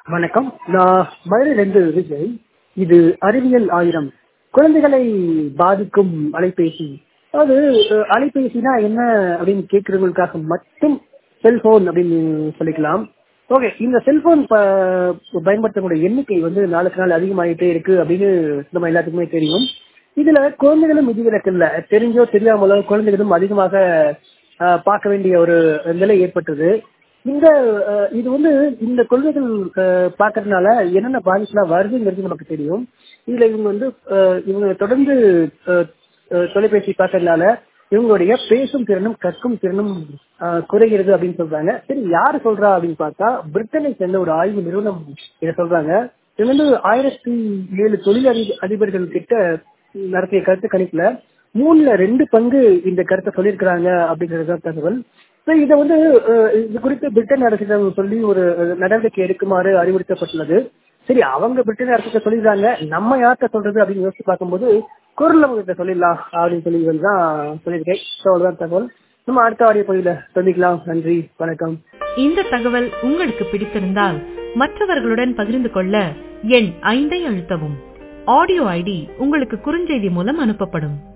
வணக்கம் நான் மதுரையிலிருந்து விஜய் இது அறிவியல் ஆயிரம் குழந்தைகளை பாதிக்கும் அலைபேசி அதாவது அஹ், அலைபேசினா என்ன அப்படின்னு கேட்கறவங்களுக்காக மட்டும் செல்போன் அப்படின்னு சொல்லிக்கலாம் ஓகே இந்த செல்போன் பயன்படுத்தக்கூடிய எண்ணிக்கை வந்து நாளுக்கு நாள் அதிகமாயிட்டே இருக்கு அப்படின்னு நம்ம எல்லாத்துக்குமே தெரியும் இதுல குழந்தைகளும் விதிவிலக்கு இல்ல தெரிஞ்சோ தெரியாமலோ குழந்தைகளும் அதிகமாக அஹ், பார்க்க வேண்டிய ஒரு நிலை ஏற்பட்டது இந்த அஹ், இது வந்து இந்த கொள்கைகள் அஹ், பார்க்கறதுனால என்னென்ன பாதிப்புலாம் வருதுங்கிறது நமக்கு தெரியும் இதுல இவங்க வந்து அஹ், இவங்க தொடர்ந்து அஹ், அஹ், தொலைபேசி பார்க்கறதுனால இவங்களுடைய பேசும் திறனும் கற்கும் திறனும் அஹ், குறைகிறது அப்படின்னு சொல்றாங்க சரி யாரு சொல்றா அப்படின்னு பார்த்தா பிரிட்டனை சேர்ந்த ஒரு ஆய்வு நிறுவனம் இதை சொல்றாங்க இது வந்து ஆயிரத்தி ஏழு தொழில் அதி- அதிபர்கள் கிட்ட நடத்திய கருத்து கணிப்புல மூணுல ரெண்டு பங்கு இந்த கருத்தை சொல்லியிருக்கிறாங்க அப்படிங்கிறது தான் தகவல் So, இதை வந்து அஹ், இது குறித்து பிரிட்டன் அரசிடம் சொல்லி ஒரு அஹ், நடவடிக்கை எடுக்குமாறு அறிவுறுத்தப்பட்டுள்ளது சரி அவங்க பிரிட்டன் அரசிட்ட சொல்லிடுறாங்க நம்ம யார்கிட்ட சொல்றது அப்படின்னு யோசிச்சு பார்க்கும்போது குரல் அவங்க சொல்லிடலாம் அப்படின்னு சொல்லி வந்து தான் சொல்லியிருக்கேன் ஸோ அவ்வளோதான் தகவல் நம்ம அடுத்த ஆடியோ பகுதியில் சந்திக்கலாம் நன்றி வணக்கம் இந்த தகவல் உங்களுக்கு பிடித்திருந்தால் மற்றவர்களுடன் பகிர்ந்து கொள்ள எண் ஐந்தை அழுத்தவும் ஆடியோ ஐடி உங்களுக்கு குறுஞ்செய்தி மூலம் அனுப்பப்படும்